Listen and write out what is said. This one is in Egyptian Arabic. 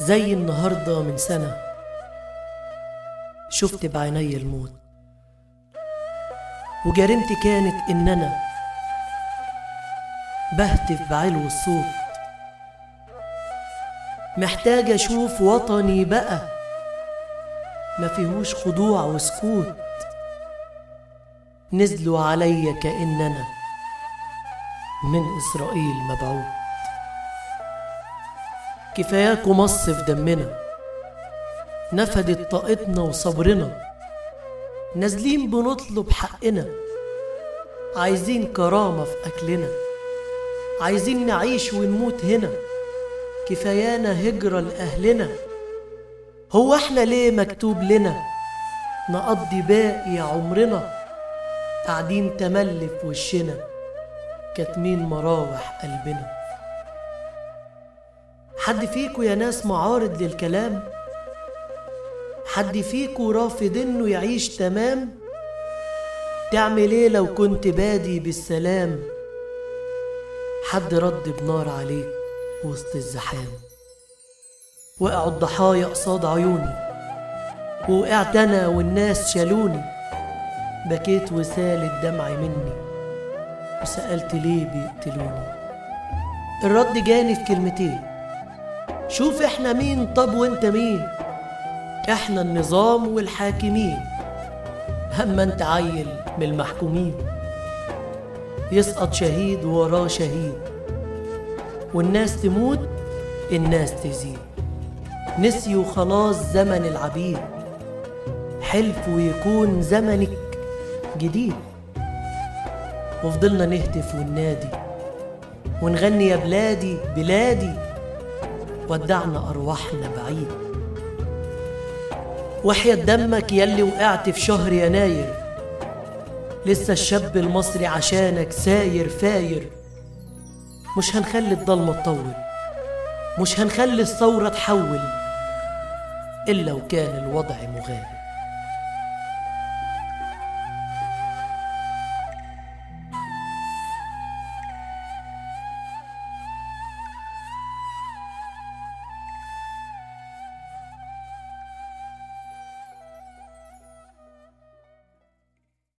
زي النهاردة من سنة شفت بعيني الموت وجريمتي كانت إن أنا بهتف بعلو الصوت محتاج أشوف وطني بقى ما فيهوش خضوع وسكوت نزلوا عليا كأن أنا من إسرائيل مبعوث كفاياكوا مص في دمنا نفدت طاقتنا وصبرنا نازلين بنطلب حقنا عايزين كرامة في أكلنا عايزين نعيش ونموت هنا كفايانا هجرة لأهلنا هو احنا ليه مكتوب لنا نقضي باقي عمرنا قاعدين تملي في وشنا كاتمين مراوح قلبنا حد فيكو يا ناس معارض للكلام حد فيكو رافض انه يعيش تمام تعمل ايه لو كنت بادي بالسلام حد رد بنار عليك وسط الزحام وقعوا الضحايا قصاد عيوني ووقعت انا والناس شالوني بكيت وسال الدمع مني وسألت ليه بيقتلوني الرد جاني في كلمتين شوف احنا مين طب وانت مين احنا النظام والحاكمين اما انت عيل من المحكومين يسقط شهيد وراه شهيد والناس تموت الناس تزيد نسيوا خلاص زمن العبيد حلفوا يكون زمنك جديد وفضلنا نهتف وننادي ونغني يا بلادي بلادي ودعنا أرواحنا بعيد وحياة دمك يلي وقعت في شهر يناير لسه الشاب المصري عشانك ساير فاير مش هنخلي الضلمة تطول مش هنخلي الثورة تحول إلا وكان الوضع مغاير